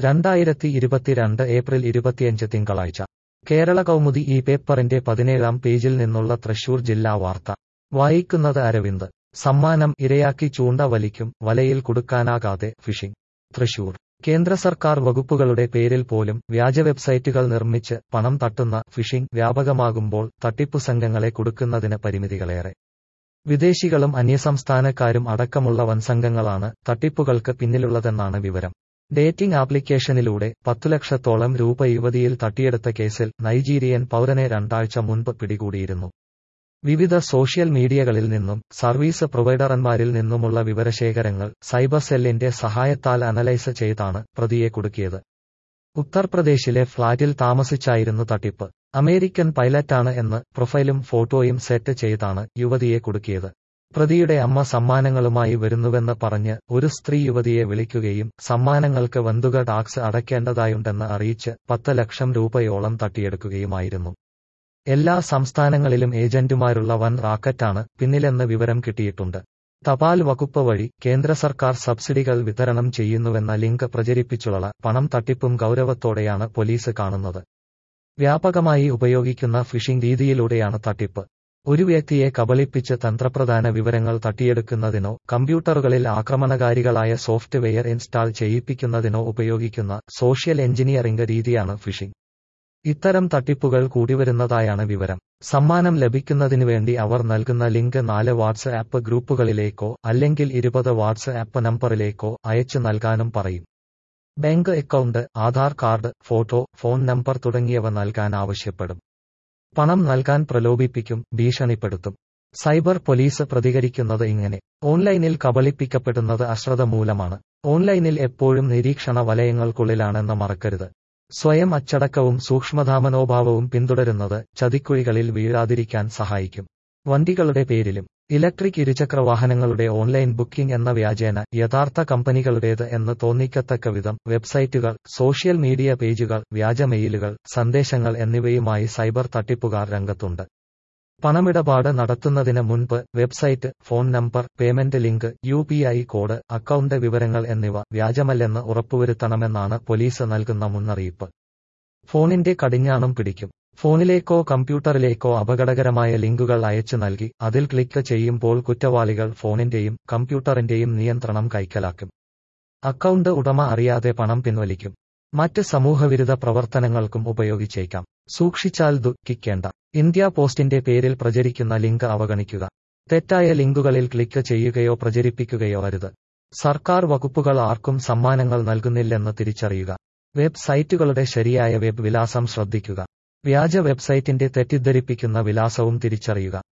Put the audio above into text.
രണ്ടായിരത്തി ഇരുപത്തിരണ്ട് ഏപ്രിൽ ഇരുപത്തിയഞ്ച് തിങ്കളാഴ്ച കേരള കൗമുദി ഈ പേപ്പറിന്റെ പതിനേഴാം പേജിൽ നിന്നുള്ള തൃശൂർ ജില്ലാ വാർത്ത വായിക്കുന്നത് അരവിന്ദ് സമ്മാനം ഇരയാക്കി ചൂണ്ട വലിക്കും വലയിൽ കുടുക്കാനാകാതെ ഫിഷിംഗ് തൃശൂർ കേന്ദ്ര സർക്കാർ വകുപ്പുകളുടെ പേരിൽ പോലും വ്യാജ വെബ്സൈറ്റുകൾ നിർമ്മിച്ച് പണം തട്ടുന്ന ഫിഷിംഗ് വ്യാപകമാകുമ്പോൾ തട്ടിപ്പു സംഘങ്ങളെ കുടുക്കുന്നതിന് പരിമിതികളേറെ വിദേശികളും അന്യസംസ്ഥാനക്കാരും അടക്കമുള്ള വൻസംഘങ്ങളാണ് തട്ടിപ്പുകൾക്ക് പിന്നിലുള്ളതെന്നാണ് വിവരം ഡേറ്റിംഗ് ആപ്ലിക്കേഷനിലൂടെ പത്തു ലക്ഷത്തോളം രൂപ യുവതിയിൽ തട്ടിയെടുത്ത കേസിൽ നൈജീരിയൻ പൗരനെ രണ്ടാഴ്ച മുൻപ് പിടികൂടിയിരുന്നു വിവിധ സോഷ്യൽ മീഡിയകളിൽ നിന്നും സർവീസ് പ്രൊവൈഡർമാരിൽ നിന്നുമുള്ള വിവരശേഖരങ്ങൾ സൈബർ സെല്ലിന്റെ സഹായത്താൽ അനലൈസ് ചെയ്താണ് പ്രതിയെ കുടുക്കിയത് ഉത്തർപ്രദേശിലെ ഫ്ളാറ്റിൽ താമസിച്ചായിരുന്നു തട്ടിപ്പ് അമേരിക്കൻ പൈലറ്റാണ് എന്ന് പ്രൊഫൈലും ഫോട്ടോയും സെറ്റ് ചെയ്താണ് യുവതിയെ കുടുക്കിയത് പ്രതിയുടെ അമ്മ സമ്മാനങ്ങളുമായി വരുന്നുവെന്ന് പറഞ്ഞ് ഒരു സ്ത്രീ യുവതിയെ വിളിക്കുകയും സമ്മാനങ്ങൾക്ക് വന്തുക ടാക്സ് അടയ്ക്കേണ്ടതായുണ്ടെന്ന് അറിയിച്ച് പത്ത് ലക്ഷം രൂപയോളം തട്ടിയെടുക്കുകയുമായിരുന്നു എല്ലാ സംസ്ഥാനങ്ങളിലും ഏജന്റുമാരുള്ള വൻ റാക്കറ്റാണ് പിന്നിലെന്ന് വിവരം കിട്ടിയിട്ടുണ്ട് തപാൽ വകുപ്പ് വഴി കേന്ദ്ര സർക്കാർ സബ്സിഡികൾ വിതരണം ചെയ്യുന്നുവെന്ന ലിങ്ക് പ്രചരിപ്പിച്ചുള്ള പണം തട്ടിപ്പും ഗൗരവത്തോടെയാണ് പോലീസ് കാണുന്നത് വ്യാപകമായി ഉപയോഗിക്കുന്ന ഫിഷിംഗ് രീതിയിലൂടെയാണ് തട്ടിപ്പ് ഒരു വ്യക്തിയെ കബളിപ്പിച്ച് തന്ത്രപ്രധാന വിവരങ്ങൾ തട്ടിയെടുക്കുന്നതിനോ കമ്പ്യൂട്ടറുകളിൽ ആക്രമണകാരികളായ സോഫ്റ്റ്വെയർ ഇൻസ്റ്റാൾ ചെയ്യിപ്പിക്കുന്നതിനോ ഉപയോഗിക്കുന്ന സോഷ്യൽ എഞ്ചിനീയറിംഗ് രീതിയാണ് ഫിഷിംഗ് ഇത്തരം തട്ടിപ്പുകൾ കൂടിവരുന്നതായാണ് വിവരം സമ്മാനം ലഭിക്കുന്നതിനു വേണ്ടി അവർ നൽകുന്ന ലിങ്ക് നാല് വാട്സ് ആപ്പ് ഗ്രൂപ്പുകളിലേക്കോ അല്ലെങ്കിൽ ഇരുപത് വാട്സ് ആപ്പ് നമ്പറിലേക്കോ അയച്ചു നൽകാനും പറയും bank account Aadhaar card photo phone number തുടങ്ങിയവ നൽകാൻ ആവശ്യപ്പെടും പണം നൽകാൻ പ്രലോഭിപ്പിക്കും ഭീഷണിപ്പെടുത്തും സൈബർ പോലീസ് പ്രതികരിക്കുന്നത് ഇങ്ങനെ ഓൺലൈനിൽ കബളിപ്പിക്കപ്പെടുന്നത് അശ്രദ്ധ മൂലമാണ് ഓൺലൈനിൽ എപ്പോഴും നിരീക്ഷണ വലയങ്ങൾക്കുള്ളിലാണെന്ന് മറക്കരുത് സ്വയം അച്ചടക്കവും സൂക്ഷ്മതാമനോഭാവവും പിന്തുടരുന്നത് ചതിക്കുഴികളിൽ വീഴാതിരിക്കാൻ സഹായിക്കും വണ്ടികളുടെ പേരിലും ഇലക്ട്രിക് ഇരുചക്ര വാഹനങ്ങളുടെ ഓൺലൈൻ ബുക്കിംഗ് എന്ന വ്യാജേന യഥാർത്ഥ കമ്പനികളുടേത് എന്ന് തോന്നിക്കത്തക്ക വിധം വെബ്സൈറ്റുകൾ സോഷ്യൽ മീഡിയ പേജുകൾ വ്യാജ മെയിലുകൾ സന്ദേശങ്ങൾ എന്നിവയുമായി സൈബർ തട്ടിപ്പുകാർ രംഗത്തുണ്ട് പണമിടപാട് നടത്തുന്നതിന് മുൻപ് website phone number payment link U code account വിവരങ്ങൾ എന്നിവ വ്യാജമല്ലെന്ന് ഉറപ്പുവരുത്തണമെന്നാണ് പോലീസ് നൽകുന്ന മുന്നറിയിപ്പ് ഫോണിന്റെ കടിഞ്ഞാണും പിടിക്കും ഫോണിലേക്കോ കമ്പ്യൂട്ടറിലേക്കോ അപകടകരമായ ലിങ്കുകൾ അയച്ചു നൽകി അതിൽ ക്ലിക്ക് ചെയ്യുമ്പോൾ കുറ്റവാളികൾ ഫോണിന്റെയും കമ്പ്യൂട്ടറിന്റെയും നിയന്ത്രണം കൈക്കലാക്കും അക്കൗണ്ട് ഉടമ അറിയാതെ പണം പിൻവലിക്കും മറ്റ് സമൂഹവിരുദ്ധ പ്രവർത്തനങ്ങൾക്കും ഉപയോഗിച്ചേക്കാം സൂക്ഷിച്ചാൽ ദുഃഖിക്കേണ്ട ഇന്ത്യ പോസ്റ്റിന്റെ പേരിൽ പ്രചരിക്കുന്ന ലിങ്ക് അവഗണിക്കുക തെറ്റായ ലിങ്കുകളിൽ ക്ലിക്ക് ചെയ്യുകയോ പ്രചരിപ്പിക്കുകയോ അരുത് സർക്കാർ വകുപ്പുകൾ ആർക്കും സമ്മാനങ്ങൾ നൽകുന്നില്ലെന്ന് തിരിച്ചറിയുക വെബ് സൈറ്റുകളുടെ ശരിയായ വെബ് വിലാസം ശ്രദ്ധിക്കുക വ്യാജ വെബ്സൈറ്റിന്റെ തെറ്റിദ്ധരിപ്പിക്കുന്ന വിലാസവും തിരിച്ചറിയുക